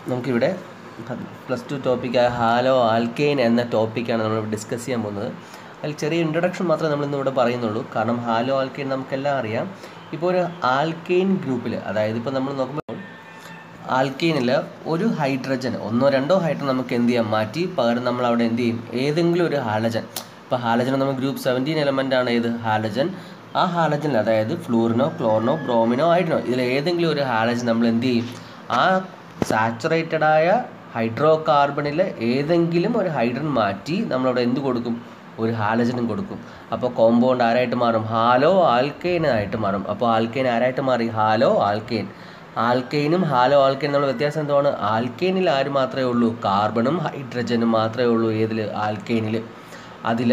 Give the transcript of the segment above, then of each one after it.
നമുക്കിവിടെ plus two ടോപ്പിക്കായ halo alkane എന്ന ടോപ്പിക്കാണ് നമ്മൾ ഡിസ്കസ് ചെയ്യാൻ പോകുന്നത് അതിൽ ചെറിയ ഇൻട്രഡക്ഷൻ മാത്രമേ നമ്മൾ ഇന്നിവിടെ പറയുന്നുള്ളൂ കാരണം ഹാലോ ആൽക്കെയിൻ നമുക്കെല്ലാം അറിയാം ഇപ്പോൾ ഒരു ആൽക്കെയിൻ ഗ്രൂപ്പിൽ അതായത് ഇപ്പോൾ നമ്മൾ നോക്കുമ്പോൾ ആൽക്കെയിനിൽ ഒരു ഹൈഡ്രജൻ ഒന്നോ രണ്ടോ ഹൈഡ്രജൻ നമുക്ക് എന്ത് ചെയ്യാം മാറ്റി പകരം നമ്മൾ അവിടെ എന്ത് ചെയ്യും ഏതെങ്കിലും ഒരു ഹാലജൻ ഇപ്പോൾ ഹാലജൻ നമ്മൾ ഗ്രൂപ്പ് സെവൻറ്റീൻ എലമെൻ്റ് ആണ് ഏത് ഹാലജൻ ആ ഹാലജനിൽ അതായത് ഫ്ലൂറിനോ ക്ലോറിനോ ബ്രോമിനോ ഹൈഡ്രനോ ഇതിൽ ഏതെങ്കിലും ഒരു ഹാലജൻ നമ്മൾ എന്ത് ചെയ്യും ആ സാച്ചുറേറ്റഡ് ആയ ഹൈഡ്രോ കാർബണിൽ ഏതെങ്കിലും ഒരു ഹൈഡ്രൻ മാറ്റി നമ്മളവിടെ എന്ത് കൊടുക്കും ഒരു ഹാലജനും കൊടുക്കും അപ്പോൾ കോമ്പൗണ്ട് ആരായിട്ട് മാറും ഹാലോ ആൽക്കെയിൻ ആയിട്ട് മാറും അപ്പോൾ ആൽക്കെയിൻ ആരായിട്ട് മാറി ഹാലോ ആൽക്കെയിൻ ആൽക്കെയിനും ഹാലോ ആൽക്കെയിനും നമ്മൾ വ്യത്യാസം എന്താണ് ആൽക്കെയിനിൽ ആര് മാത്രമേ ഉള്ളൂ കാർബണും ഹൈഡ്രജനും മാത്രമേ ഉള്ളൂ ഏതിൽ ആൽക്കെയിനിൽ അതിൽ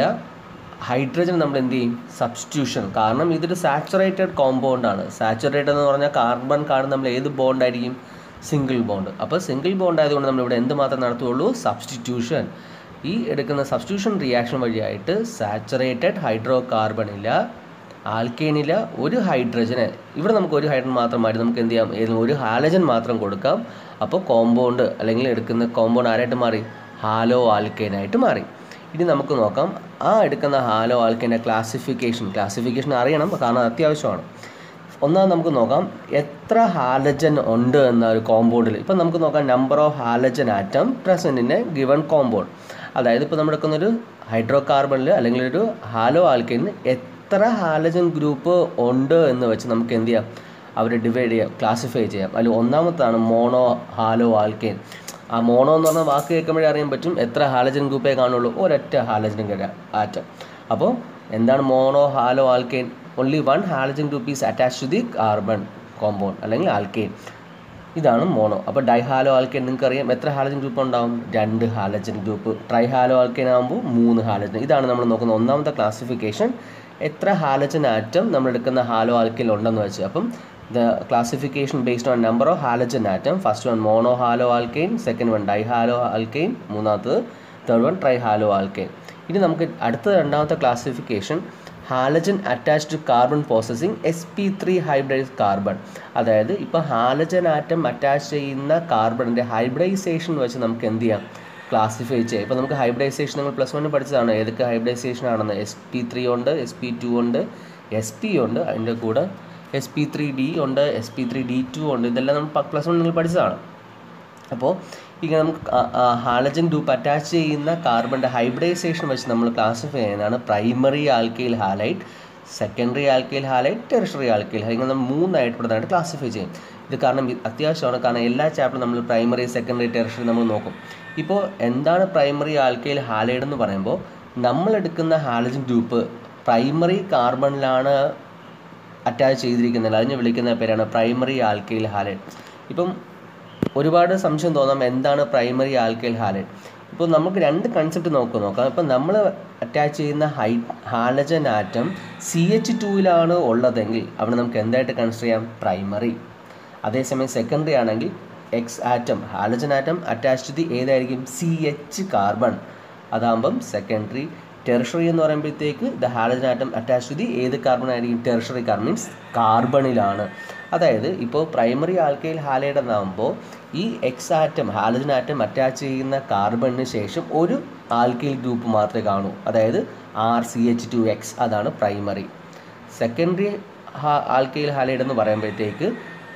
ഹൈഡ്രജൻ നമ്മൾ എന്ത് ചെയ്യും സബ്സ്റ്റിറ്റ്യൂഷൻ കാരണം ഇതൊരു സാച്ചുറേറ്റഡ് കോമ്പൗണ്ട് ആണ് സാച്ചുറേറ്റഡ് എന്ന് പറഞ്ഞാൽ കാർബൺ കാർബൺ നമ്മൾ ഏത് ബോണ്ട് ആയിരിക്കും സിംഗിൾ ബോണ്ട് അപ്പോൾ സിംഗിൾ ബോണ്ട് ആയതുകൊണ്ട് നമ്മളിവിടെ എന്ത് മാത്രം നടത്തുകയുള്ളൂ സബ്സ്റ്റിറ്റ്യൂഷൻ ഈ എടുക്കുന്ന സബ്സ്റ്റിറ്റ്യൂഷൻ റിയാക്ഷൻ വഴിയായിട്ട് സാച്ചുറേറ്റഡ് ഹൈഡ്രോ കാർബണില്ല ആൽക്കെയിനില ഒരു ഹൈഡ്രജന് ഇവിടെ നമുക്ക് ഒരു ഹൈഡ്രജൻ മാത്രമായിട്ട് നമുക്ക് എന്ത് ചെയ്യാം ഏതെങ്കിലും ഒരു ഹാലജൻ മാത്രം കൊടുക്കാം അപ്പോൾ കോമ്പൗണ്ട് അല്ലെങ്കിൽ എടുക്കുന്ന കോമ്പൗണ്ട് ആരായിട്ട് മാറി ഹാലോ ആൽക്കെയിനായിട്ട് മാറി ഇനി നമുക്ക് നോക്കാം ആ എടുക്കുന്ന ഹാലോ ആൽക്കെയിൻ്റെ ക്ലാസിഫിക്കേഷൻ ക്ലാസിഫിക്കേഷൻ അറിയണം കാരണം അത്യാവശ്യമാണ് ഒന്നാമത് നമുക്ക് നോക്കാം എത്ര ഹാലജൻ ഉണ്ട് എന്ന ഒരു കോമ്പൗണ്ടിൽ ഇപ്പം നമുക്ക് നോക്കാം number of halogen atom present in a given compound അതായത് ഇപ്പോൾ നമ്മൾ എടുക്കുന്നൊരു ഹൈഡ്രോ കാർബണിൽ അല്ലെങ്കിൽ ഒരു ഹാലോ ആൽക്കൈനിൽ എത്ര ഹാലജൻ ഗ്രൂപ്പ് ഉണ്ട് എന്ന് വെച്ച് നമുക്ക് എന്ത് ചെയ്യാം അവരെ ഡിവൈഡ് ചെയ്യാം ക്ലാസിഫൈ ചെയ്യാം അതിൽ ഒന്നാമത്താണ് മോണോ ഹാലോ ആൽക്കൈൻ ആ മോണോ എന്ന് പറഞ്ഞ വാക്ക് കേൾക്കുമ്പോഴേ അറിയാൻ പറ്റും എത്ര ഹാലജൻ ഗ്രൂപ്പേ കാണുള്ളൂ ഒരൊറ്റ ഹാലജൻ ആറ്റം അപ്പോൾ എന്താണ് mono halo alkane only one halogen group is attach to the carbon compound അല്ലെങ്കിൽ ആൽക്കെയിൻ ഇതാണ് മോണോ അപ്പോൾ ഡൈഹാലോ ആൽക്കെയിൻ നിങ്ങൾക്ക് അറിയാം എത്ര ഹാലജൻ ഗ്രൂപ്പ് ഉണ്ടാവും രണ്ട് ഹാലജൻ ഗ്രൂപ്പ് ട്രൈഹാലോ ആൽക്കെയിൻ ആകുമ്പോൾ മൂന്ന് ഹാലജൻ ഇതാണ് നമ്മൾ നോക്കുന്ന ഒന്നാമത്തെ ക്ലാസിഫിക്കേഷൻ എത്ര ഹാലജൻ ആറ്റം നമ്മൾ എടുക്കുന്ന ഹാലോ ആൽക്കെയിൽ ഉണ്ടെന്ന് വെച്ച് അപ്പം the classification based on number of halogen atom first one mono halo alkane second one dihalo alkane മൂന്നാമത്തത് തേർഡ് വൺ ട്രൈഹാലോ ആൽക്കെയിൻ ഇനി നമുക്ക് അടുത്ത രണ്ടാമത്തെ classification halogen attach to carbon processing S P three hybrid carbon അതായത് ഇപ്പോൾ halogen atom attach ചെയ്യുന്ന കാർബണിൻ്റെ hybridisation വെച്ച് നമുക്ക് എന്ത് ചെയ്യാം ക്ലാസിഫൈ ചെയ്യാം ഇപ്പോൾ നമുക്ക് ഹൈബ്രൈസേഷൻ നമ്മൾ പ്ലസ് വണ്ണിൽ പഠിച്ചതാണ് ഏതൊക്കെ ഹൈബ്രൈസേഷൻ ആണെന്ന് എസ് പി ത്രീ ഉണ്ട് എസ് പി ടു ഉണ്ട് എസ് പി ഉണ്ട് അതിൻ്റെ കൂടെ എസ് പി ത്രീ ഡി ഉണ്ട് S P three D two ഉണ്ട് ഇതെല്ലാം നമ്മൾ പ്ലസ് വൺ നിങ്ങൾ പഠിച്ചതാണ് അപ്പോൾ ഇങ്ങനെ നമുക്ക് ഹാലജൻ ഗ്രൂപ്പ് അറ്റാച്ച് ചെയ്യുന്ന കാർബണിൻ്റെ ഹൈബ്രൈസേഷൻ വെച്ച് നമ്മൾ ക്ലാസിഫൈ ചെയ്യുന്നതാണ് primary alkyl halide secondary alkyl halide tertiary alkyl halide ഇങ്ങനെ നമ്മൾ മൂന്നായിട്ട് പ്രധാനമായിട്ട് ക്ലാസിഫൈ ചെയ്യും ഇത് കാരണം അത്യാവശ്യമാണ് കാരണം എല്ലാ ചാപ്റ്ററും നമ്മൾ പ്രൈമറി സെക്കൻഡറി ടെറിഷറി നമ്മൾ നോക്കും ഇപ്പോൾ എന്താണ് പ്രൈമറി ആൽക്കൈൽ ഹാലൈഡ് എന്ന് പറയുമ്പോൾ നമ്മൾ എടുക്കുന്ന ഹാലജൻ ഗ്രൂപ്പ് പ്രൈമറി കാർബണിലാണ് അറ്റാച്ച് ചെയ്തിരിക്കുന്നത് അതിന് വിളിക്കുന്ന പേരാണ് പ്രൈമറി ആൽക്കൈൽ ഹാലൈഡ് ഇപ്പം ഒരുപാട് സംശയം തോന്നാം എന്താണ് പ്രൈമറി ആൽക്കൈൽ ഹാലൈഡ് ഇപ്പോൾ നമുക്ക് രണ്ട് കൺസെപ്റ്റ് നോക്കുക നോക്കാം ഇപ്പം നമ്മൾ അറ്റാച്ച് ചെയ്യുന്ന ഹൈ ഹാലജൻ ആറ്റം സി എച്ച് ടുവിലാണ് ഉള്ളതെങ്കിൽ അവിടെ നമുക്ക് എന്തായിട്ട് കൺസിഡർ ചെയ്യാം പ്രൈമറി അതേസമയം സെക്കൻഡറി ആണെങ്കിൽ X atom halogen atom attach the ഏതായിരിക്കും സി എച്ച് കാർബൺ അതാകുമ്പം സെക്കൻഡറി ടെറിഷറി എന്ന് പറയുമ്പോഴത്തേക്ക് the halogen atom attach the ഏത് കാർബൺ ആയിരിക്കും ടെറിഷറി കാർബൺ മീൻസ് കാർബണിലാണ് അതായത് ഇപ്പോൾ പ്രൈമറി ആൽക്കൈൽ ഹാലൈഡ് എന്നാകുമ്പോൾ ഈ X atom halogen atom attach ചെയ്യുന്ന കാർബണിന് ശേഷം ഒരു ആൽക്കൈൽ ഗ്രൂപ്പ് മാത്രമേ കാണൂ അതായത് R C H two X അതാണ് പ്രൈമറി സെക്കൻഡറി ആൽക്കൈൽ ഹാലൈഡ് എന്ന് പറയുമ്പോഴത്തേക്ക്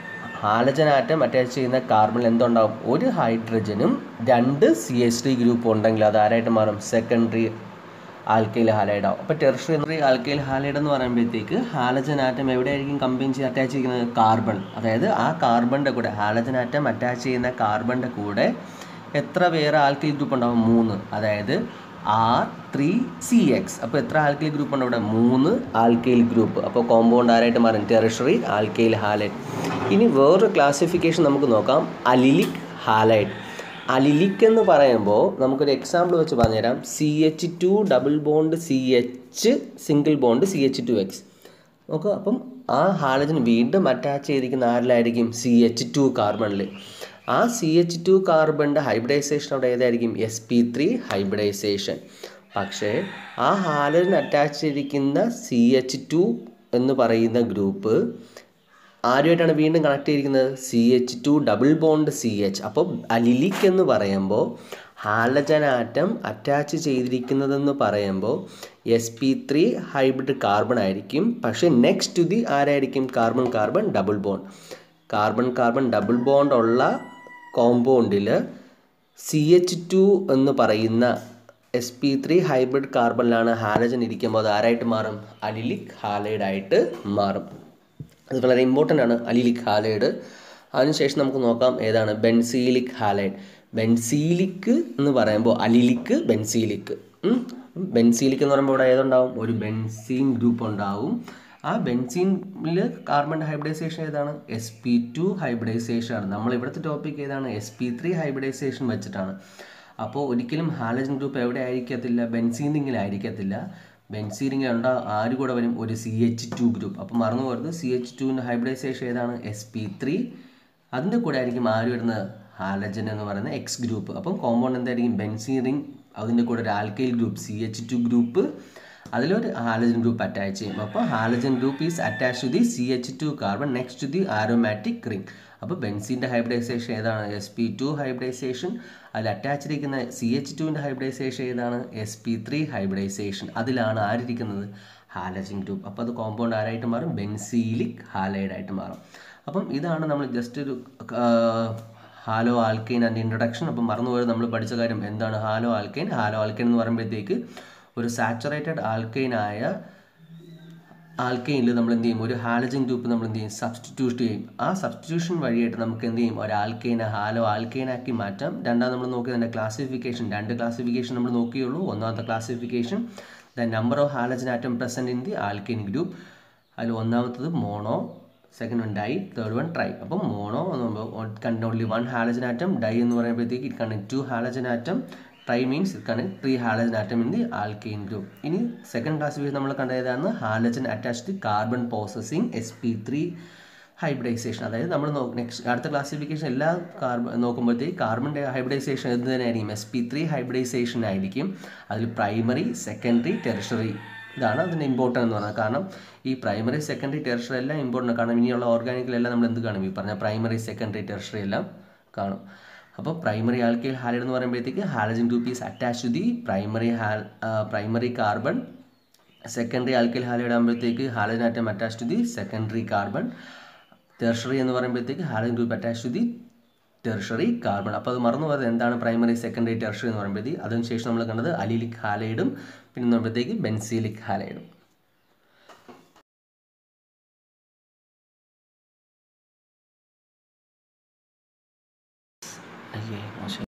ഹാലജൻ ആറ്റം അറ്റാച്ച് ചെയ്യുന്ന കാർബണിൽ എന്തുണ്ടാവും ഒരു ഹൈഡ്രജനും രണ്ട് സി എച്ച് ഡി ഗ്രൂപ്പ് ഉണ്ടെങ്കിൽ അത് ആരായിട്ട് മാറും സെക്കൻഡറി ആൽക്കൈൽ ഹാലൈഡ് ആവും അപ്പോൾ ടെറിഷറി ആൽക്കൈൽ ഹാലൈഡ് എന്ന് പറയുമ്പോഴത്തേക്ക് ഹാലജൻ ആറ്റം എവിടെയായിരിക്കും കമ്പൈൻ ചെയ്ത് അറ്റാച്ച് ചെയ്യുന്നത് കാർബൺ അതായത് ആ കാർബണിൻ്റെ കൂടെ ഹാലജൻ ആറ്റം അറ്റാച്ച് ചെയ്യുന്ന കാർബണിൻ്റെ കൂടെ എത്ര വേറെ ആൽക്കൈൽ ഗ്രൂപ്പ് ഉണ്ടാവും മൂന്ന് അതായത് ആർ ത്രീ സി എക്സ് അപ്പോൾ എത്ര ആൽക്കൈൽ ഗ്രൂപ്പ് ഉണ്ട് ഇവിടെ മൂന്ന് ആൽക്കൈൽ ഗ്രൂപ്പ് അപ്പോൾ കോമ്പൗണ്ട് ആരായിട്ട് മാറും ടെറിഷറി ആൽക്കൈൽ ഹാലൈഡ് ഇനി വേറൊരു ക്ലാസിഫിക്കേഷൻ നമുക്ക് നോക്കാം അലിലിക് ഹാലൈഡ് അലിലിക് എന്ന് പറയുമ്പോൾ നമുക്കൊരു എക്സാമ്പിൾ വെച്ച് പറഞ്ഞുതരാം C H two double bond C H single bond C H two X നോക്കുക അപ്പം ആ ഹാലജൻ വീണ്ടും അറ്റാച്ച് ചെയ്തിരിക്കുന്ന ആരിലായിരിക്കും സി എച്ച് ടു കാർബണിൽ ആ സി എച്ച് ടു കാർബണിൻ്റെ ഹൈബ്രിഡൈസേഷൻ അവിടെ ഏതായിരിക്കും എസ് പി ത്രീ ഹൈബ്രിഡൈസേഷൻ പക്ഷേ ആ ഹാലജൻ അറ്റാച്ച് ചെയ്തിരിക്കുന്ന സി എച്ച് ടു എന്ന് പറയുന്ന ഗ്രൂപ്പ് ആരുമായിട്ടാണ് വീണ്ടും കണക്ട് ചെയ്തിരിക്കുന്നത് C H two double bond C H അപ്പോൾ അലിലിക് എന്ന് പറയുമ്പോൾ ഹാലജൻ ആറ്റം അറ്റാച്ച് ചെയ്തിരിക്കുന്നതെന്ന് പറയുമ്പോൾ S P three hybrid carbon ആയിരിക്കും പക്ഷേ നെക്സ്റ്റ് ടു ദി ആരായിരിക്കും carbon carbon double bond carbon carbon double bond ഉള്ള കോമ്പൗണ്ടിൽ സി എച്ച് ടു എന്ന് പറയുന്ന എസ് പി ത്രീ ഹൈബ്രിഡ് കാർബണിലാണ് ഹാലജൻ ഇരിക്കുമ്പോൾ അത് ആരായിട്ട് മാറും അലിലിക് ഹാലൈഡ് ആയിട്ട് മാറും അത് വളരെ ഇമ്പോർട്ടൻ്റ് ആണ് അലിലിക് ഹാലൈഡ് അതിനുശേഷം നമുക്ക് നോക്കാം ഏതാണ് ബെൻസീലിക് ഹാലൈഡ് ബെൻസീലിക് എന്ന് പറയുമ്പോൾ അലിലിക്ക് ബെൻസീലിക്ക് ബെൻസീലിക് എന്ന് പറയുമ്പോൾ ഇവിടെ ഏതുണ്ടാവും ഒരു ബെൻസീൻ ഗ്രൂപ്പ് ഉണ്ടാവും ആ ബെൻസീനിൽ കാർബൺ ഹൈബ്രിഡൈസേഷൻ ഏതാണ് എസ് പി ടു ഹൈബ്രിഡൈസേഷൻ ആണ് നമ്മൾ ഇവിടുത്തെ ടോപ്പിക് ഏതാണ് എസ് പി ത്രീ ഹൈബ്രിഡൈസേഷൻ വെച്ചിട്ടാണ് അപ്പോൾ ഒരിക്കലും ഹാലജൻ ഗ്രൂപ്പ് എവിടെ ആയിരിക്കത്തില്ല ബെൻസീനിങ്ങിലായിരിക്കത്തില്ല ബെൻസീനിങ്ങിൽ ഉണ്ടാ ആര് കൂടെ വരും ഒരു സി എച്ച് ടു ഗ്രൂപ്പ് അപ്പോൾ മറന്നു പോരുത് സി എച്ച് ടുവിൻ്റെ ഹൈബ്രിഡൈസേഷൻ ഏതാണ് എസ് പി ത്രീ അതിൻ്റെ കൂടെ ആയിരിക്കും ആര് വരുന്നത് ഹാലജൻ എന്ന് പറയുന്ന എക്സ് ഗ്രൂപ്പ് അപ്പം കോമ്പൗണ്ട് എന്തായിരിക്കും ബെൻസീൻ റിംഗ് അതിൻ്റെ കൂടെ ഒരു alkyl group C H two group അതിലൊരു ഹാലജൻ ഗ്രൂപ്പ് അറ്റാച്ച് ചെയ്യും അപ്പോൾ halogen group is attach to the C H two carbon next to the aromatic ring അപ്പോൾ ബെൻസിൻ്റെ ഹൈബ്രിഡൈസേഷൻ ഏതാണ് എസ് പി ടു ഹൈബ്രിഡൈസേഷൻ അതിൽ അറ്റാച്ച് ഇരിക്കുന്ന സി എച്ച് ടുവിൻ്റെ hybridization ഏതാണ് എസ് പി ത്രീ ഹൈബ്രിഡൈസേഷൻ അതിലാണ് ആരിയിരിക്കുന്നത് ഹാലജൻ ഗ്രൂപ്പ് അപ്പോൾ അത് കോമ്പൗണ്ട് ആരായിട്ട് മാറും ബെൻസീലിക് ഹാലൈഡ് ആയിട്ട് മാറും അപ്പം ഇതാണ് നമ്മൾ ജസ്റ്റ് ഒരു ഹാലോ ആൽക്കൈൻ ആൻഡ് ഇൻട്രഡക്ഷൻ അപ്പം മറന്നുപോയത് നമ്മൾ പഠിച്ച കാര്യം എന്താണ് ഹാലോ ആൽക്കൈൻ ഹാലോ ആൽക്കൈൻ എന്ന് പറയുമ്പോഴത്തേക്ക് ഒരു സാച്ചുറേറ്റഡ് ആൽക്കൈനായ ആൽക്കൈനിൽ നമ്മൾ എന്ത് ചെയ്യും ഒരു ഹാലജൻ ഗ്രൂപ്പ് നമ്മൾ എന്ത് ചെയ്യും സബ്സ്റ്റിറ്റ്യൂട്ട് ചെയ്യും ആ സബ്സ്റ്റിറ്റ്യൂഷൻ വഴിയായിട്ട് നമുക്ക് എന്ത് ചെയ്യും ഒരു ആൽക്കൈനെ ഹാലോ ആൽക്കൈനാക്കി മാറ്റാം രണ്ടാം നമ്മൾ നോക്കിയതിൻ്റെ ക്ലാസിഫിക്കേഷൻ രണ്ട് ക്ലാസിഫിക്കേഷൻ നമ്മൾ നോക്കിയുള്ളൂ ഒന്നാമത്തെ classification the number of halogen atom present in the alkane group അതിൽ ഒന്നാമത്തത് mono second one di third one tri അപ്പം മോണോ കണ്ട only one halogen atom di എന്ന് പറയുമ്പോഴത്തേക്ക് it connect two halogen atom tri means it connect three halogen atom in the alkane group ഇനി second classification നമ്മൾ കണ്ട ഏതാണ് halogen attach to carbon processing S P three hybridization അതായത് നമ്മൾ next അടുത്ത classification എല്ലാ കാർബൺ നോക്കുമ്പോഴത്തേക്ക് കാർബൺ ഹൈബ്രിഡൈസേഷൻ എന്ത് തന്നെയായിരിക്കും എസ് പി ത്രീ ഹൈബ്രിഡൈസേഷൻ ആയിരിക്കും അതിൽ പ്രൈമറി സെക്കൻഡറി ടെറിഷറി ഇതാണ് അതിൻ്റെ ഇമ്പോർട്ടൻ്റ് എന്ന് പറയുന്നത് കാരണം ഈ പ്രൈമറി സെക്കൻഡറി ടെറിഷറി എല്ലാം ഇമ്പോർട്ടൻ്റ് കാരണം ഇനിയുള്ള ഓർഗാനിക്കിലെല്ലാം നമ്മൾ എന്ത് കാണും ഈ പറഞ്ഞ പ്രൈമറി സെക്കൻഡറി ടെറിഷറി എല്ലാം കാണും അപ്പോൾ പ്രൈമറി ആൽക്കൈൽ ഹാലൈഡ് എന്ന് പറയുമ്പോഴത്തേക്ക് halogen group is attach to the primary ഹാൽ primary carbon secondary alkyl halide ആകുമ്പോഴത്തേക്ക് halogen atom attach to the secondary carbon tertiary എന്ന് പറയുമ്പോഴത്തേക്ക് halogen group attach to the tertiary carbon അപ്പോൾ അത് മറന്നു പോയത് എന്താണ് പ്രൈമറി സെക്കൻഡറി ടെർഷറി എന്ന് പറയുമ്പോഴത്തേക്ക് അതിനുശേഷം നമ്മൾ കണ്ടത് അലിലിക് ഹാലൈഡും പിന്നെ പറയുമ്പോഴത്തേക്ക് ബെൻസീലിക് ഹാലൈഡും അയ്യേ മോശം